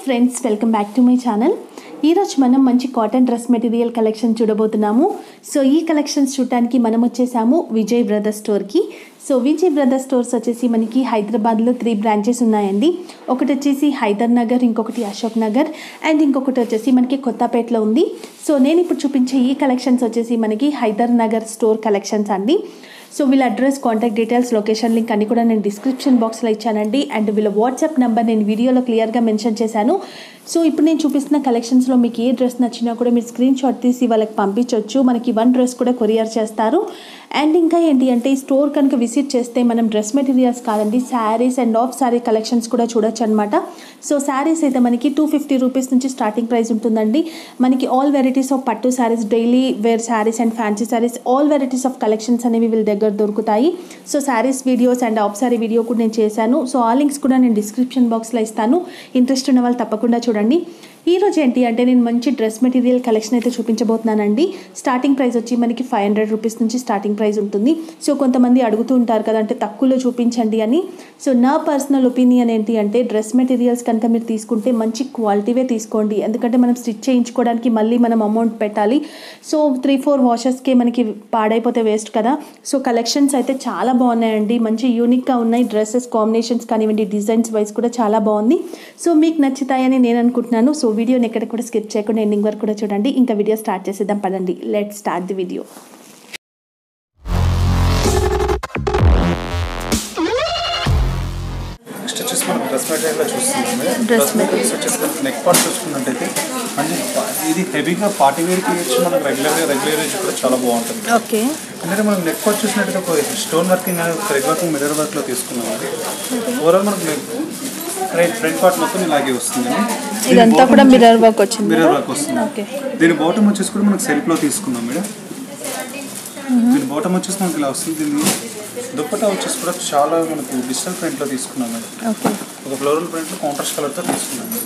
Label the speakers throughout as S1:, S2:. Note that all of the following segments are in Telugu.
S1: Friends welcome back to my channel ఈరోజు మనం మంచి కాటన్ డ్రెస్ మెటీరియల్ కలెక్షన్ చూడబోతున్నాము సో ఈ కలెక్షన్స్ చూడటానికి మనం వచ్చేసాము విజయ్ బ్రదర్స్ స్టోర్కి సో విజయ్ బ్రదర్స్ స్టోర్స్ వచ్చేసి మనకి హైదరాబాద్లో త్రీ బ్రాంచెస్ ఉన్నాయండి ఒకటి వచ్చేసి హైదర్ నగర్ ఇంకొకటి అశోక్ నగర్ అండ్ ఇంకొకటి వచ్చేసి మనకి కొత్తపేటలో ఉంది సో నేను ఇప్పుడు చూపించే ఈ కలెక్షన్స్ వచ్చేసి మనకి హైదర్ నగర్ స్టోర్ కలెక్షన్స్ అండి సో వీళ్ళ address contact details location link అన్ని కూడా నేను డిస్క్రిప్షన్ బాక్స్లో ఇచ్చానండి అండ్ వీళ్ళ వాట్సాప్ నెంబర్ నేను వీడియోలో క్లియర్గా మెన్షన్ చేశాను సో ఇప్పుడు నేను చూపిస్తున్న కలెక్షన్స్లో మీకు ఏ డ్రెస్ నచ్చినా కూడా మీరు స్క్రీన్ షాట్ తీసి వాళ్ళకి పంపించవచ్చు మనకి వన్ డ్రెస్ కూడా కొరియర్ చేస్తారు అండ్ ఇంకా ఏంటి అంటే ఈ స్టోర్ కనుక విజిట్ చేస్తే మనం డ్రెస్ మెటీరియల్స్ కాదండి saris and half sari collections కూడా చూడొచ్చు అనమాట సో శారీస్ అయితే మనకి టూ ఫిఫ్టీ రూపీస్ నుంచి స్టార్టింగ్ ప్రైస్ ఉంటుందండి మనకి ఆల్ వెరైటీస్ ఆఫ్ పట్టు saris daily wear saris and fancy saris all varieties of collections అనేవి వీళ్ళ దగ్గర దొరుకుతాయి so saris videos and half sari video కూడా నేను చేశాను సో ఆ లింక్స్ కూడా నేను డిస్క్రిప్షన్ బాక్స్లో ఇస్తాను ఇంట్రెస్ట్ ఉన్న వాళ్ళు తప్పకుండా చూడండి ఈ రోజు ఏంటి అంటే నేను మంచి డ్రెస్ మెటీరియల్ కలెక్షన్ అయితే చూపించబోతున్నానండి స్టార్టింగ్ ప్రైస్ వచ్చి మనకి ఫైవ్ హండ్రెడ్ రూపీస్ నుంచి స్టార్టింగ్ ప్రైస్ ఉంటుంది సో కొంతమంది అడుగుతూ ఉంటారు కదా అంటే తక్కువలో చూపించండి అని సో నా పర్సనల్ ఒపీనియన్ ఏంటి అంటే డ్రెస్ మెటీరియల్స్ కనుక మీరు తీసుకుంటే మంచి క్వాలిటీవే తీసుకోండి ఎందుకంటే మనం స్టిచ్ చేయించుకోవడానికి మళ్ళీ మనం అమౌంట్ పెట్టాలి సో త్రీ ఫోర్ వాషెస్కే మనకి పాడైపోతే వేస్ట్ కదా సో కలెక్షన్స్ అయితే చాలా బాగున్నాయండి మంచి యూనిక్గా ఉన్నాయి డ్రెస్సెస్ కాంబినేషన్స్ కానివ్వండి డిజైన్స్ వైజ్ కూడా చాలా బాగుంది సో మీకు నచ్చుతాయని నేను అనుకుంటున్నాను సో వీడియోని ఎక్కడ కూడా స్కిప్ చేయకుండా ఎండింగ్ వరకు కూడా చూడండి ఇంకా వీడియో స్టార్ట్ చేసేద్దాం పదండి let start the video
S2: next వచ్చేసి మనం డ్రెస్ మెటీరియల్ చూస్తున్నాము
S1: Dress
S2: డ్రెస్ మెటీరియల్స్ వచ్చేసి మనకి నెక్ పార్ట్ చూసుకున్నట్టయితే మంచి పా- ఇది హెవీగా పార్టీ వేర్కి ఇచ్చి మనకు రెగ్యులర్గా రెగ్యులర్ యూజ్ కూడా చాలా బాగుంటుంది
S1: ఓకే
S2: ఎందుకంటే మనం నెక్ పార్ట్ చూసినట్టయితే ఒక స్టోన్ వర్కింగ్ అనేది ఒక థ్రెడ్ వర్కింగ్ మిర్రర్ వర్క్లో తీసుకున్నాం అది ఓవరాల్ మనకు నెక్ ఫ్రంట్ ఫ్రంట్ పార్ట్ మొత్తం ఇలాగే వస్తుంది
S1: ఇదంతా కూడా మిర్రర్ వర్క్ వచ్చింది
S2: మిర్రర్ వర్క్ వస్తుంది
S1: ఓకే
S2: దీని బాటమ్ వచ్చేసి కూడా మనకు సెల్ఫ్లో తీసుకున్నాం మేడం దీని బాటమ్ వచ్చేసి మనకి ఇలా వస్తుంది దీన్ని దుప్పటా వచ్చేసి కూడా చాలా మనకు డిజిటల్ ప్రింట్లో తీసుకున్నాం మేడం
S1: ఓకే
S2: ఒక ఫ్లోరల్ ప్రింట్లో కాంట్రాస్ట్ కలర్తో తీసుకున్నాం మేడం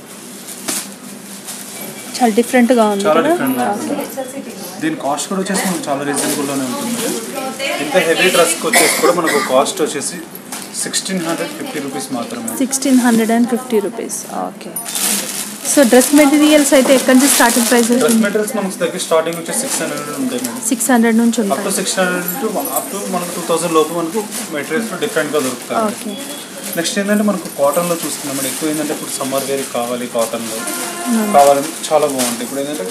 S1: చాలా డిఫరెంట్గా ఉంది
S2: చాలా
S1: కదా
S2: డిఫరెంట్గా ఉంటుంది దీని కాస్ట్ కూడా వచ్చేసి మనకు చాలా రీజనబుల్లోనే ఉంటుంది ఇంత హెవీ డ్రెస్కి వచ్చేసి కూడా మనకు కాస్ట్ వచ్చేసి సిక్స్టీన్ హండ్రెడ్ ఫిఫ్టీ రూపీస్ మాత్రమే
S1: sixteen hundred and fifty rupees okay so dress materials అయితే ఎక్కడి నుంచి స్టార్టింగ్ ప్రైస్
S2: డ్రెస్ మెటీరియల్స్ మనకు దగ్గర స్టార్టింగ్ వచ్చి సిక్స్ హండ్రెడ్ ఉంటాయి మేడం
S1: సిక్స్ హండ్రెడ్ నుంచి
S2: అప్ టు
S1: ఉంటాయి
S2: six hundred to up to మనకు టూ థౌసండ్ లోపు మనకు మెటీరియల్స్ డిఫరెంట్గా దొరుకుతాయి
S1: ఓకే
S2: నెక్స్ట్ ఏంటంటే మనకు కాటన్లో చూస్తున్నాం మేడం ఎక్కువ ఏంటంటే ఇప్పుడు సమ్మర్ వేర్ కావాలి కాటన్లో కావాలని చాలా బాగుంటాయి ఇప్పుడు ఏంటంటే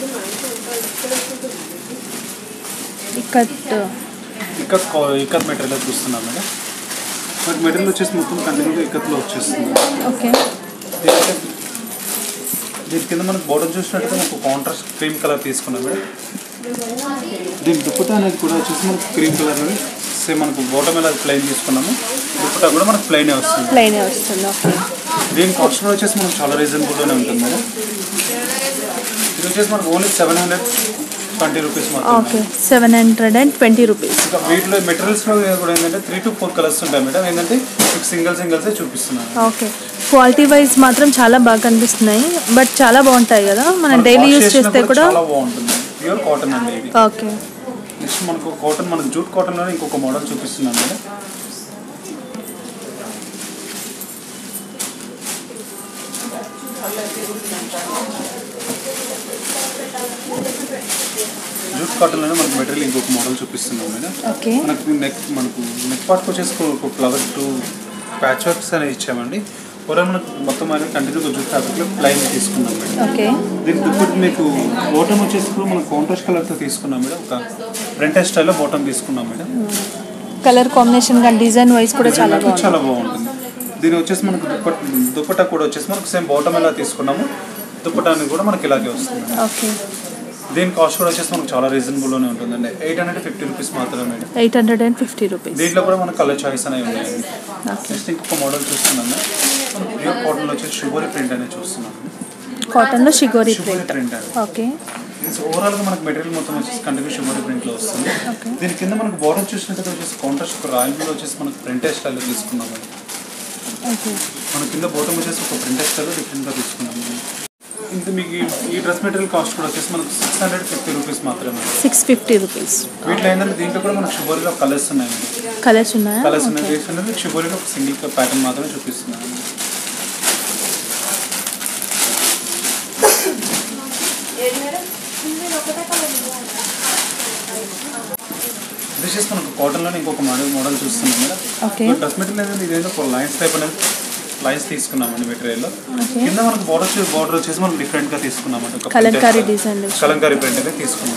S1: ఇక్కత్
S2: ఇక్కత్ కా- ఇక్కత్ మెటీరియల్ చూస్తున్నాం మేడం మనకి మెటీరియల్ వచ్చేసి మొత్తం కంటిన్యూగా ఇక్కత్లో వచ్చేస్తుంది
S1: ఓకే
S2: దీనికి దీని కింద మనకు బోర్డర్ చూసినట్టయితే మనకు కాంట్రాస్ట్ క్రీమ్ కలర్ తీసుకున్నాం మేడం దీని దుప్పటా అనేది కూడా వచ్చేసి మనకు క్రీమ్ కలర్ అనేది సేమ్ మనకు బోటం ఎలా ప్లెయిన్ తీసుకున్నాము దుప్పటా కూడా మనకు ప్లెయినే వస్తుంది
S1: ప్లెయిన్ వస్తుంది ఓకే
S2: దీని కాస్ట్ కూడా వచ్చేసి మనకు చాలా రీజనబుల్లోనే ఉంటుంది మేడం ఇది వచ్చేసి మనకు only seven hundred twenty rupees మాత్రమే
S1: okay seven hundred and twenty rupees
S2: ఇంకా వీటిలో మెటీరియల్స్లో కూడా ఏంటంటే త్రీ టు ఫోర్ కలర్స్ ఉంటాయి మేడం ఏంటంటే మీకు సింగిల్ సింగిల్సే చూపిస్తున్నాను
S1: ఓకే క్వాలిటీ వైజ్ మాత్రం చాలా బాగా కనిపిస్తున్నాయి బట్ చాలా బాగుంటాయి కదా మనం డైలీ
S2: Wash
S1: యూస్
S2: చేసినా
S1: చేస్తే కూడా
S2: చాలా బాగుంటుంది ప్యూర్ కాటన్ అండి ఇది
S1: ఓకే
S2: నెక్స్ట్ మనకు కాటన్ మనకు జూట్ కాటన్లో ఇంకొక మోడల్ చూపిస్తున్నాం మేడం జూట్ కాటన్లోనే మనకు మెటీరియల్ ఇంకొక మోడల్ చూపిస్తున్నాం మేడం
S1: ఓకే
S2: మనకు నెక్ మనకు నెక్ పార్ట్కి వచ్చేసి ఒక ఫ్లవర్ టూ ప్యాచ్ వర్క్స్ అనేవి ఇచ్చామండి ఓవరాల్ మనకు మొత్తం అనేది కంటిన్యూగా జూట్ ఫ్యాబ్రిక్లో ప్లైన్ తీసుకున్నాం మేడం
S1: ఓకే
S2: దీనికి దుప్పటి మీకు బోటం వచ్చేసి కూడా మనం కాంట్రాస్ట్ కలర్తో తీసుకున్నాం మేడం ఒక ప్రింట్ స్టైల్లో బోటం తీసుకున్నాం మేడం
S1: కలర్ కాంబినేషన్ కానీ డిజైన్ వైజ్ కూడా చాలా
S2: డిజైన్
S1: బాగుంది
S2: చాలా బాగుంటుంది దీని వచ్చేసి మనకు దుప్పట్ దుప్పట్టా కూడా వచ్చేసి మనకు సేమ్ బాటం ఎలా తీసుకున్నాము దుప్పటానికి కూడా మనకి ఇలాగే వస్తుంది
S1: ఓకే
S2: దీని కాస్ట్ కూడా వచ్చేసి మనకు చాలా రీజనబుల్లోనే ఉంటుందండి ఎయిట్ హండ్రెడ్ ఫిఫ్టీ రూపీస్ మాత్రమే madam
S1: eight hundred and fifty rupees
S2: దీంట్లో కూడా మనకు కలర్ చాయిస్ అనేవి ఉన్నాయండి
S1: ఓకే
S2: నెక్స్ట్ ఇంకొక మోడల్ చూస్తున్నాము మనం ప్యూర్ కాటన్లో వచ్చేసి షుగర్ ప్రింట్ అనేది చూస్తున్నాము
S1: కాటన్లో షిగోరి
S2: షుగర్
S1: ప్రింట్
S2: ప్రింట్ అండి
S1: ఓకే
S2: ఓవరాల్ గా మనకు మెటీరియల్ మొత్తం వచ్చేసి కంటిన్యూ షుగర్ ప్రింట్ లో వస్తుంది దీని కింద మనకు బోర్డర్ చూసినట్టు వచ్చేసి కాంట్రాస్ట్ ఒక రాయల్ బ్లూ వచ్చేసి మనకు ప్రింట్ స్టైల్లో తీసుకున్నాము
S1: ఓకే
S2: మన కింద బోటం వచ్చేసి ఒక ప్రింట్ స్టైల్లో డిఫరెంట్ గా తీసుకున్నాము ఇంత మీకు ఈ- ఈ డ్రెస్ మెటీరియల్ కాస్ట్ కూడా వచ్చేసి మనకు సిక్స్ హండ్రెడ్ ఫిఫ్టీ రూపీస్ మాత్రమే
S1: సిక్స్ ఫిఫ్టీ రూపీస్
S2: వీటిలో ఏంటంటే దీంట్లో కూడా మనకు షుగర్లో కలర్స్ ఉన్నాయండి
S1: కలర్స్ ఉన్నాయా
S2: కలర్స్ ఉన్నాయి ఏంటంటే షుగర్లో ఒక సింగిల్ ప్యాటర్న్ మాత్రమే చూపిస్తున్నాను ఇది వచ్చేసి మనకు కాటన్లోనే ఇంకొక మోడల్ మోడల్ చూస్తున్నాం మేడం
S1: ఓకే
S2: డ్రెస్ మెటీరియల్ అనేది ఇదేదో ఒక లైన్స్ టైప్ అనేది లైన్స్ తీసుకున్నామండి మెటీరియల్లో
S1: ఓకే
S2: కింద మనకు బార్డర్ వచ్చి బార్డర్ వచ్చేసి మనం డిఫరెంట్గా తీసుకున్నామండి ఒక
S1: kalamkari
S2: print
S1: design
S2: kalamkari print అనేది తీసుకున్నాం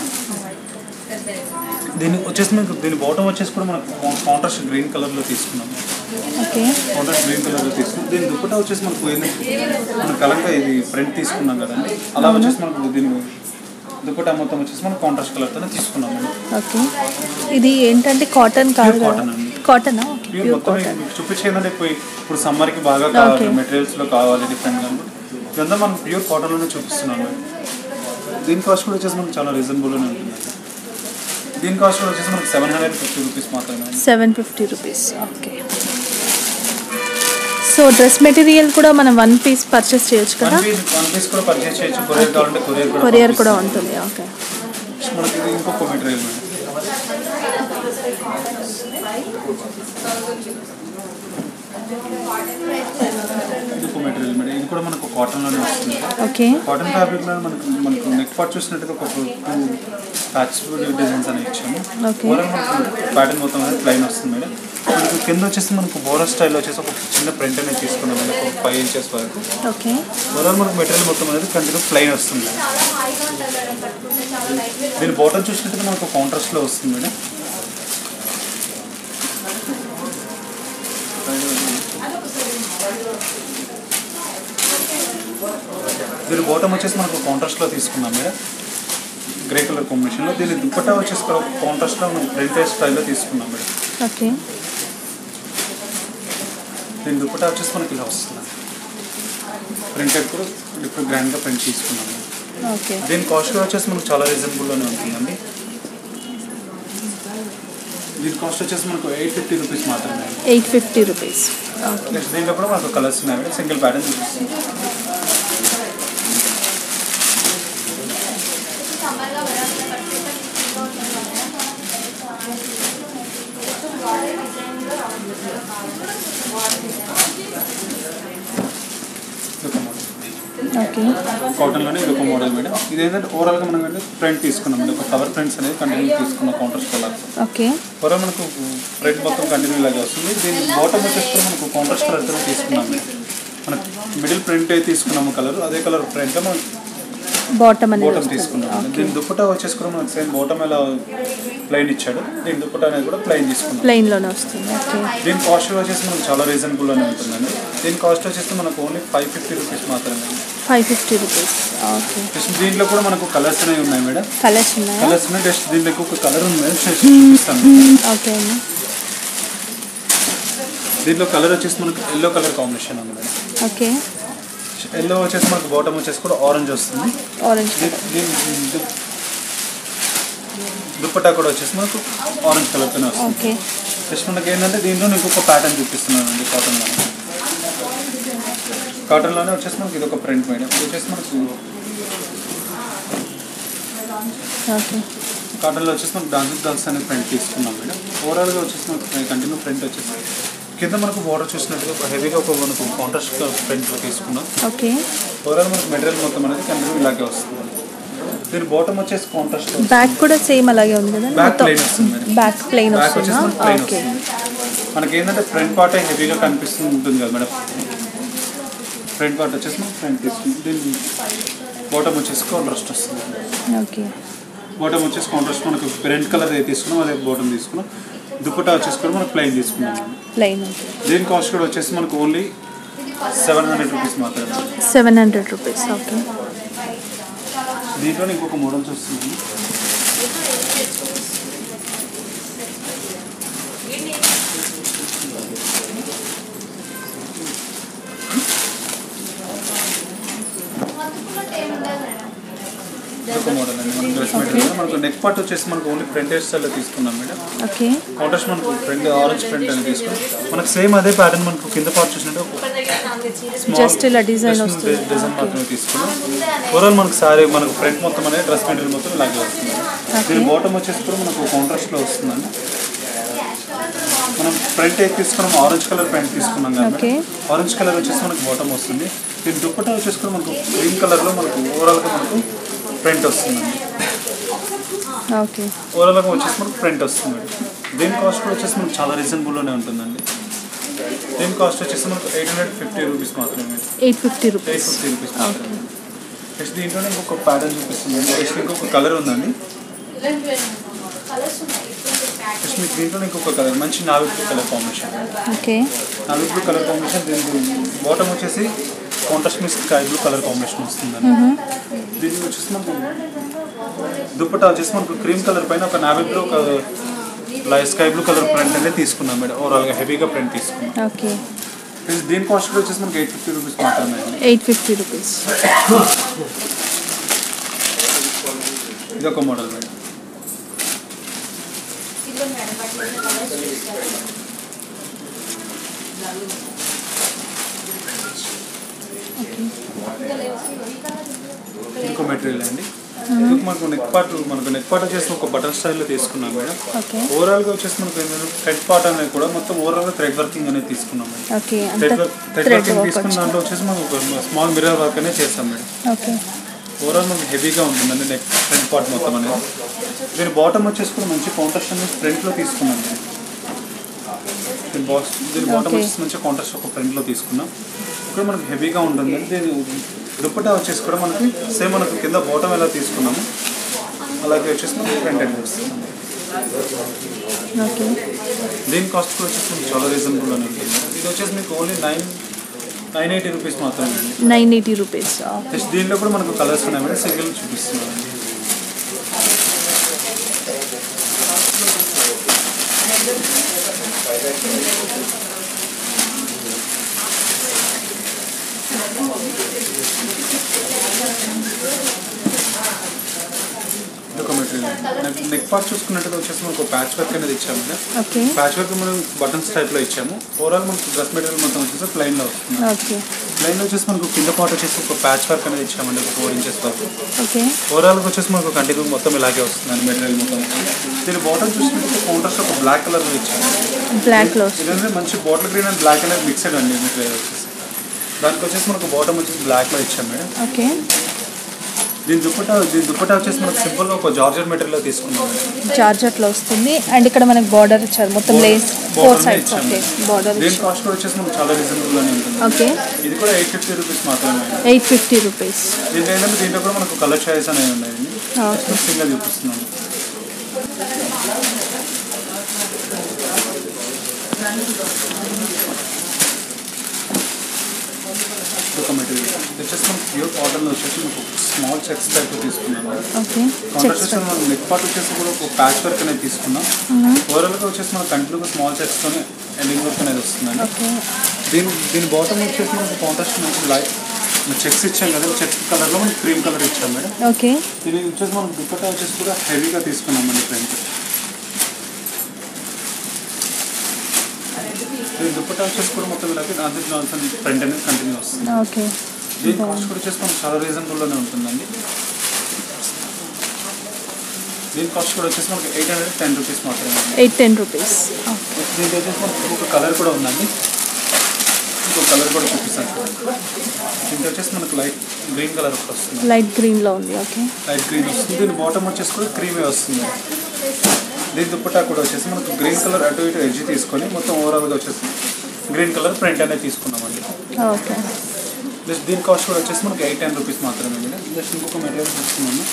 S2: దీని వచ్చేసి మీకు దీని బాటమ్ వచ్చేసి కూడా మనకు కాంట్రాస్ట్ గ్రీన్ కలర్లో తీసుకున్నాం
S1: ఓకే
S2: కాంట్రాస్ట్ గ్రీన్ కలర్లో తీసుకున్నాం దీని దుప్పటా వచ్చేసి మనకు ఏంటంటే మన కలంకా ఇది ప్రింట్ తీసుకున్నాం కదండి అలా వచ్చేసి మనకు దీని దుప్పటా మొత్తం వచ్చేసి మనం కాంట్రాస్ట్ కలర్తోనే తీసుకున్నాం
S1: ఓకే ఇది ఏంటంటే కాటన్ కాదు
S2: Pure
S1: కదా
S2: cotton అండి.
S1: కాటనా
S2: ప్యూర్
S1: ప్యూర్
S2: మొత్తం
S1: కాటన్
S2: మీకు చూపించేదంటే ఇప్పుడు ఇప్పుడు సమ్మర్కి బాగా కావాలి
S1: Okay.
S2: మెటీరియల్స్లో కావాలి డిఫరెంట్గా ఇదంతా మనం ప్యూర్ కాటన్లోనే చూపిస్తున్నాము దీని కాస్ట్ కూడా వచ్చేసి మనకు చాలా రీజనబుల్గానే ఉంటుంది దీని కాస్ట్ కూడా వచ్చేసి మనకి సెవెన్ హండ్రెడ్ ఫిఫ్టీ రూపీస్ మాత్రమే
S1: seven fifty rupees okay so dress material కూడా మనం వన్ పీస్ పర్చేస్ చేయొచ్చు కదా
S2: వన్ పీస్ వన్ పీస్ కూడా పర్చేస్ చేయొచ్చు కొరియర్ కావాలంటే కొరియర్ కూడా
S1: కొరియర్ కూడా
S2: పంపిస్తాం.
S1: ఉంటుంది ఓకే
S2: మనకి ఇది ఇంకొక మెటీరియల్ మేడం ఇంకొక మెటీరియల్ మేడం ఇది కూడా మనకు కాటన్లోనే వస్తుంది
S1: ఓకే
S2: కాటన్ ఫ్యాబ్రిక్లో మనకు మనకు నెక్ పార్ట్ చూసినట్టుగా ఒక టూ ప్యాచ్ డిజైన్స్ అనేవి ఇచ్చాము
S1: Okay.
S2: ఓవరాల్ మనకు ప్యాటర్న్ మొత్తం అనేది ప్లైన్ వస్తుంది మేడం మనకు కింద వచ్చేసి మనకు బోరస్ స్టైల్లో వచ్చేసి ఒక చిన్న ప్రింట్ అనేది తీసుకున్నాం మేడం ఒక ఫైవ్ ఇంచెస్ వరకు
S1: ఓకే
S2: ఓవరాల్ మనకు మెటీరియల్ మొత్తం అనేది కంటిన్యూ ప్లైన్ వస్తుంది దీని బాటమ్ చూసినట్టుగా మనకు కాంట్రాస్ట్లో వస్తుంది మేడం దీని బాటమ్ వచ్చేసి మనకు కాంట్రాస్ట్లో తీసుకున్నాం మేడం గ్రే కలర్ కాంబినేషన్లో దీని దుప్పట్టా వచ్చేసి కాంట్రాస్ట్లో మనం ప్రింట్ స్టైల్లో తీసుకున్నాం మేడం
S1: ఓకే
S2: దీని దుప్పట్టా వచ్చేసి మనకి ఇలా వస్తుంది ప్రింటెడ్ కూడా డిఫరెంట్ గ్రాండ్గా ప్రింట్ తీసుకున్నాం మేడం
S1: ఓకే
S2: దీని కాస్ట్ కూడా వచ్చేసి మనకు చాలా రీజనబుల్లోనే ఉంటుందండి దీని కాస్ట్ వచ్చేసి మనకు ఎయిట్ ఫిఫ్టీ రూపీస్ మాత్రమే
S1: eight fifty rupees okay
S2: next దీంట్లో కూడా మనకు కలర్స్ ఉన్నాయి మేడం సింగిల్ ప్యాటర్న్ చూపిస్తుంది ఇదొక మోడల్
S1: ఓకే
S2: కాటన్లోనే ఇదొక మోడల్ మేడం ఇది ఏంటంటే ఓవరాల్గా మనం ఏంటంటే ప్రింట్ తీసుకున్నాం మేడం ఒక ఫ్లవర్ ప్రింట్స్ అనేది కంటిన్యూ తీసుకున్నాం కౌంటర్ కలర్
S1: ఓకే
S2: ఓవరాల్ మనకు ప్రింట్ మొత్తం కంటిన్యూ ఇలాగే వస్తుంది దీని బాటమ్ వచ్చేసి కూడా మనకు కాంట్రాస్ట్ కలర్తో తీసుకున్నాం మేడం మనకు మిడిల్ ప్రింట్ అయితే తీసుకున్నాము కలర్ అదే కలర్ ప్రింట్ మనం
S1: బాటమ్ అనేది
S2: బాటమ్
S1: వస్తుంది
S2: తీసుకున్నాం
S1: ఓకే
S2: దీని దుప్పటా వచ్చేసి కూడా మనకు సేమ్ బాటమ్ ఎలా ప్లెయిన్ ఇచ్చాడు దీని దుప్పటా అనేది కూడా ప్లెయిన్ తీసుకున్నాం
S1: ప్లెయిన్లోనే వస్తుంది ఓకే
S2: దీని కాస్ట్ వచ్చేసి మనకు చాలా రీజనబుల్గానే ఉంటుందండి దీని కాస్ట్ వచ్చేసి మనకు ఓన్లీ ఫైవ్ ఫిఫ్టీ రూపీస్ మాత్రమే
S1: five fifty rupees okay
S2: just దీంట్లో కూడా మనకు కలర్స్ అనేవి ఉన్నాయి మేడం
S1: కలర్స్ ఉన్నాయా
S2: కలర్స్ ఉన్నాయి జస్ట్ దీంట్లో ఒక కలర్ ఉంది మేడం జస్ట్ చూపిస్తాను
S1: ఓకే అండి
S2: దీంట్లో కలర్ వచ్చేసి మనకు ఎల్లో కలర్ కాంబినేషన్ ఉంది మేడం
S1: ఓకే
S2: ఎల్లో వచ్చేసి మనకు బాటమ్ వచ్చేసి కూడా ఆరెంజ్ వస్తుంది
S1: ఆరెంజ్
S2: దీ- దీని దు- దుప్పట్టా కూడా వచ్చేసి మనకు ఆరెంజ్ కలర్తోనే వస్తుంది
S1: ఓకే
S2: జస్ట్ మనకి ఏంటంటే దీంట్లో ఇంకొక ప్యాటర్న్ చూపిస్తున్నాను అండి కాటన్లో కాటన్లోనే వచ్చేసి మనకి ఇది ఒక ప్రింట్ మేడం ఇది వచ్చేసి మనకు
S1: ఓకే
S2: కాటన్లో వచ్చేసి మనకు డాన్స్ డాన్స్ అనే ప్రింట్ తీసుకున్నాం మేడం ఓవరాల్గా వచ్చేసి మనకు కంటిన్యూ ప్రింట్ వచ్చేసి కింద మనకు బోర్డర్ చూసినట్టుగా ఒక హెవీగా ఒక మనకు కాంట్రాస్ట్ ప్రింట్లో తీసుకున్నాం
S1: ఓకే
S2: ఓవరాల్ మనకు మెటీరియల్ మొత్తం అనేది కంటిన్యూ ఇలాగే వస్తుంది దీని బాటమ్ వచ్చేసి కాంట్రాస్ట్
S1: బ్యాక్ కూడా సేమ్ అలాగే ఉంది కదా
S2: బ్యాక్ ప్లెయిన్ వస్తుంది మేడం
S1: బ్యాక్ ప్లెయిన్
S2: బ్యాక్ వచ్చేసి
S1: వస్తుందా
S2: మనకు ప్లెయిన్
S1: ఓకే
S2: వస్తుంది మనకి ఏంటంటే ఫ్రంట్ పార్ట్ హెవీగా కనిపిస్తూ ఉంటుంది కదా మేడం ఫ్రంట్ పార్ట్ వచ్చేసి మనకు ఫ్రంట్ తీసుకుంది దీని బాటమ్ వచ్చేసి కాంట్రాస్ట్ వస్తుంది
S1: ఓకే
S2: బాటమ్ వచ్చేసి కాంట్రాస్ట్ మనకు రెడ్ కలర్ అయితే తీసుకున్నాం అదే బాటమ్ తీసుకున్నాం దుప్పటా వచ్చేసి కూడా మనకు ప్లెయిన్ తీసుకున్నాం
S1: ప్లెయిన్ ఉంటుంది
S2: దీని కాస్ట్ కూడా వచ్చేసి మనకు ఓన్లీ సెవెన్ హండ్రెడ్ రూపీస్ మాత్రమే
S1: సెవెన్ హండ్రెడ్ రూపీస్ ఓకే
S2: దీంట్లో ఇంకొక మోడల్స్ వస్తుంది ఒక మోడల్ అండి మనకు డ్రెస్ మెటీరియల్ మనకు నెక్ పార్ట్ వచ్చేసి మనకు ఓన్లీ ఫ్రంట్ హెయిర్ స్టైల్లో తీసుకున్నాం మేడం
S1: ఓకే
S2: కాంట్రాస్ట్ మనకు ఫ్రంట్ ఆరెంజ్ ఫ్రంట్ అని తీసుకున్నాం మనకు సేమ్ అదే ప్యాటర్న్ మనకు కింద పార్ట్ చూసినట్టు ఒక small
S1: Just ఇలా design
S2: just
S1: వస్తుంది.
S2: డిజైన్ మాత్రమే తీసుకున్నాం ఓవరాల్ మనకు సారీ మనకు ఫ్రంట్ మొత్తం అనేది డ్రెస్ మెటీరియల్ మొత్తం ఇలాగే వస్తుంది దీని బాటమ్ వచ్చేసి కూడా మనకు కాంట్రాస్ట్లో వస్తుందండి మనం ఫ్రంట్ అయితే తీసుకున్నాం ఆరెంజ్ కలర్ ప్యాంట్ తీసుకున్నాం
S1: Okay.
S2: కదా ఆరెంజ్ కలర్ వచ్చేసి మనకు బాటమ్ వస్తుంది దీని దుప్పటా వచ్చేసి కూడా మనకు గ్రీన్ కలర్లో మనకు ఓవరాల్గా మనకు ప్రింట్ వస్తుందండి
S1: ఓకే
S2: ఓవరాల్గా వచ్చేసి మనకు ప్రింట్ వస్తుంది దీని కాస్ట్ కూడా వచ్చేసి మనకు చాలా రీజనబుల్లోనే ఉంటుందండి దీని కాస్ట్ వచ్చేసి మనకు ఎయిట్ హండ్రెడ్ ఫిఫ్టీ రూపీస్ మాత్రమే
S1: eight fifty
S2: eight
S1: rupees
S2: fifty rupees మాత్రమే నెక్స్ట్ దీంట్లోనే ఇంకొక ప్యాటర్న్ చూపిస్తుంది నెక్స్ట్ ఇంకొక కలర్ ఉందండి నెక్స్ట్ మీకు దీంట్లోనే ఇంకొక కలర్ మంచి navy blue colour combination
S1: okay
S2: navy blue colour combination దీని బాటమ్ వచ్చేసి contrast miss sky blue colour combination వస్తుందండి దీనికి వచ్చేసి మనకు దుప్పటా వచ్చేసి మనకు క్రీమ్ కలర్ పైన ఒక నావీ బ్లూ ఒక light sky blue colour print అనేది తీసుకున్నాం మేడం ఓవరాల్గా హెవీగా ప్రింట్ తీసుకున్నాం
S1: ఓకే
S2: ఇది దీని కాస్ట్ కూడా వచ్చేసి మనకి ఎయిట్ ఫిఫ్టీ రూపీస్ మాత్రమే అండి
S1: ఎయిట్ ఫిఫ్టీ రూపీస్
S2: ఇది ఒక మోడల్ మేడం ఇంకో మెటీరియల్ అండి ఇది మనకు నెక్ పార్ట్ మనకు నెక్ పార్ట్ వచ్చేసి ఒక బటర్ స్టైల్లో తీసుకున్నాం మేడం
S1: ఓకే
S2: ఓవరాల్గా వచ్చేసి మనకు ఏంటంటే థ్రెడ్ పార్ట్ అనేది కూడా మొత్తం ఓవరాల్గా థ్రెడ్ వర్కింగ్ అనేది తీసుకున్నాం మేడం
S1: ఓకే
S2: థ్రెడ్
S1: అంత
S2: work thread
S1: thread
S2: working
S1: work
S2: తీసుకున్న
S1: వచ్చింది
S2: దాంట్లో వచ్చేసి మనం ఒక స్మాల్ మిర్రర్ వర్క్ అనేది చేస్తాం మేడం
S1: ఓకే
S2: ఓవరాల్ మనకి హెవీగా ఉంటుందండి నెక్ ఫ్రంట్ పార్ట్ మొత్తం అనేది దీని బాటమ్ వచ్చేసి కూడా మంచి కాంట్రాస్ట్ అనేది ఫ్రంట్లో తీసుకున్నాం నేను. దీని బాక్స్ దీని బాటమ్
S1: Okay.
S2: వచ్చేసి మంచి కాంట్రాస్ట్ ఒక ఫ్రంట్లో తీసుకున్నాం ఇక్కడ మనకి హెవీగా ఉంటుంది దీని దుప్పటా వచ్చేసి కూడా మనకి సేమ్ మనకు కింద బాటమ్ ఎలా తీసుకున్నాము అలాగే వచ్చేసి మనకి ఫ్రంట్ ఎండ్ వస్తుంది
S1: ఓకే
S2: దీని కాస్ట్ కూడా వచ్చేసి మనకి చాలా రీజనబుల్ అని ఉంటుంది ఇది వచ్చేసి మీకు only nine nine eighty rupees మాత్రమే అండి
S1: నైన్ ఎయిటీ రూపీస్
S2: జస్ట్ దీంట్లో కూడా మనకు కలర్స్ ఉన్నాయి మేడం సింగిల్ చూపిస్తున్నాం అండి ఇదొక మెటీరియల్ నెక్ పార్ట్ చూసుకున్నట్టుగా వచ్చేసి మనకు ప్యాచ్ వర్క్ అనేది ఇచ్చాము మేడం
S1: ఓకే
S2: ప్యాచ్ వర్క్ మనం బటన్స్ టైప్లో ఇచ్చాము ఓవరాల్ మనకు డ్రెస్ మెటీరియల్ మొత్తం వచ్చేసి ప్లెయిన్లో వస్తుంది
S1: ఓకే
S2: ప్లెయిన్లో వచ్చేసి మనకు కింద పార్ట్ వచ్చేసి ఒక ప్యాచ్ వర్క్ అనేది ఇచ్చామండి ఒక ఫోర్ ఇంచెస్ వరకు
S1: ఓకే
S2: ఓవరాల్గా వచ్చేసి మనకు కంటిన్యూ మొత్తం ఇలాగే వస్తుంది మెటీరియల్ మొత్తం దీని బాటమ్ చూసినట్టు కాంట్రాస్ట్ ఒక బ్లాక్ కలర్ ఇచ్చాము
S1: బ్లాక్లో
S2: ఇదంటే మంచి bottle green and black colour mixed అండి మెటీరియల్ వచ్చేసి దానికి వచ్చేసి మనకు బాటమ్ వచ్చేసి బ్లాక్లో ఇచ్చాం మేడం
S1: ఓకే
S2: దీని దుప్పటా దీని దుప్పటా వచ్చేసి మనకు సింపుల్గా ఒక జార్జెట్ మెటీరియల్ తీసుకున్నాం మేడం
S1: జార్జెట్లో వస్తుంది అండ్ ఇక్కడ మనకి బార్డర్ ఇచ్చారు మొత్తం లేస్ ఫోర్
S2: Border
S1: సైడ్స్
S2: ఇచ్చాము.
S1: ఓకే బార్డర్
S2: దీని కాస్ట్ కూడా వచ్చేసి మనకు చాలా రీజనబుల్ అని ఉంటుంది
S1: ఓకే
S2: ఇది కూడా ఎయిట్ ఫిఫ్టీ రూపీస్ మాత్రమే
S1: ఎయిట్ ఫిఫ్టీ రూపీస్
S2: దీంట్లో ఏంటంటే దీంట్లో కూడా మనకు కలర్ చాయిస్ అనేవి ఉన్నాయండి
S1: ఓకే
S2: సింగిల్ చూపిస్తున్నాను ఒక మెటీరియల్ ఇది వచ్చేసి మనకు ప్యూర్ కాటన్లో వచ్చేసి మనకు స్మాల్ చెక్స్ టైప్ తీసుకున్నాము
S1: ఓకే
S2: కాంట్రాస్ట్
S1: చెక్స్
S2: వచ్చేసి మనం నెక్ పార్ట్ వచ్చేసి కూడా ఒక ప్యాచ్ వర్క్ అనేది తీసుకున్నాం ఓవరాల్గా వచ్చేసి మనకు కంటిన్యూగా స్మాల్ చెక్స్తోనే ఎండింగ్ వర్క్ అనేది వస్తుందండి
S1: ఓకే
S2: దీని దీని బాటమ్ వచ్చేసి మనకు కాంట్రాస్ట్ మంచి లైట్ చెక్స్ ఇచ్చాం కదా చెక్స్ కలర్లో మనకి క్రీమ్ కలర్ ఇచ్చాం మేడం
S1: ఓకే
S2: దీని వచ్చేసి మనం దుప్పటా వచ్చేసి కూడా హెవీగా తీసుకున్నామండి ఫ్రెండ్స్ దీని దుప్పటా వచ్చేసి కూడా మొత్తం ఇలాగే దాంట్లో ఫ్రంట్ అనేది కంటిన్యూ వస్తుంది
S1: ఓకే
S2: దీని కాస్ట్ కూడా వచ్చేసి మనకు చాలా రీజనబుల్లోనే ఉంటుందండి దీని కాస్ట్ కూడా వచ్చేసి మనకి ఎయిట్ హండ్రెడ్ టెన్ రూపీస్ మాత్రమే
S1: ఎయిట్ టెన్ రూపీస్
S2: దీనికి వచ్చేసి మనకు ఒక కలర్ కూడా ఉందండి ఇంకొక కలర్ కూడా చూపిస్తాను చూడండి. దీనికి వచ్చేసి మనకు లైట్ గ్రీన్ కలర్ ఒకటి వస్తుంది
S1: లైట్ గ్రీన్లో ఉంది ఓకే
S2: లైట్ గ్రీన్ వస్తుంది దీని బాటమ్ వచ్చేసి కూడా క్రీమే వస్తుంది దీని దుప్పటా కూడా వచ్చేసి మనకు గ్రీన్ కలర్ అటు ఇటు ఎడ్జ్ తీసుకొని మొత్తం ఓవరాల్గా వచ్చేసి గ్రీన్ కలర్ ప్రింట్ అనేది తీసుకున్నామండి
S1: ఓకే
S2: జస్ట్ దీని కాస్ట్ కూడా వచ్చేసి మనకి ఎయిట్ టెన్ రూపీస్ మాత్రమే అండి జస్ట్ ఇంకొక మెటీరియల్ తీసుకున్నాము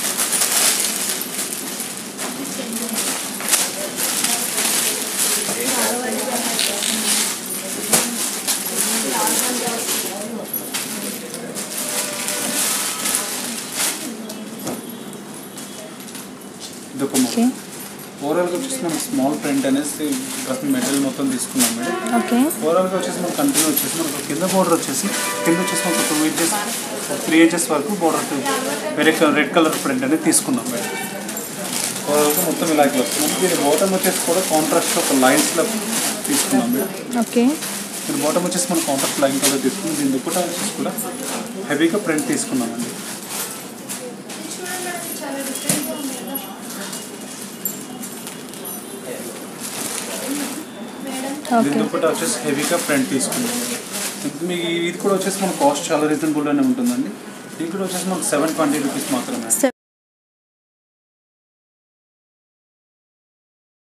S2: ఇదొక
S1: ఓకే
S2: ఓవరాల్గా వచ్చేసి మనం స్మాల్ ప్రింట్ అనేసి డ్రెస్ మెటీరియల్ మొత్తం తీసుకున్నాం మేడం
S1: ఓకే
S2: ఓవరాల్గా వచ్చేసి మనకు కంటిన్యూ వచ్చేసి మనకు కింద బోర్డర్ వచ్చేసి కింద వచ్చేసి మనకు టూ ఇంచెస్ త్రీ ఇంచెస్ వరకు బోర్డర్ వేరే కలర్ రెడ్ కలర్ ప్రింట్ అనేది తీసుకున్నాం మేడం ఓవరాల్గా మొత్తం ఇలాగే వస్తుంది దీని బాటమ్ వచ్చేసి కూడా కాంట్రాస్ట్ ఒక లైన్స్లో తీసుకున్నాం మేడం
S1: ఓకే
S2: దీని బాటమ్ వచ్చేసి మనం కాంట్రాస్ట్ లైన్ కలర్ తీసుకున్నాం దీని దుప్పటా వచ్చేసి కూడా హెవీగా ప్రింట్ తీసుకున్నామండి దీని
S1: ఓకే
S2: దుప్పటా వచ్చేసి హెవీగా ప్రింట్ తీసుకున్నాం మీ ఇది కూడా వచ్చేసి మన కాస్ట్ చాలా రీజనబుల్గానే ఉంటుందండి ఇది కూడా వచ్చేసి మనకు సెవెన్ ట్వంటీ రూపీస్ మాత్రమే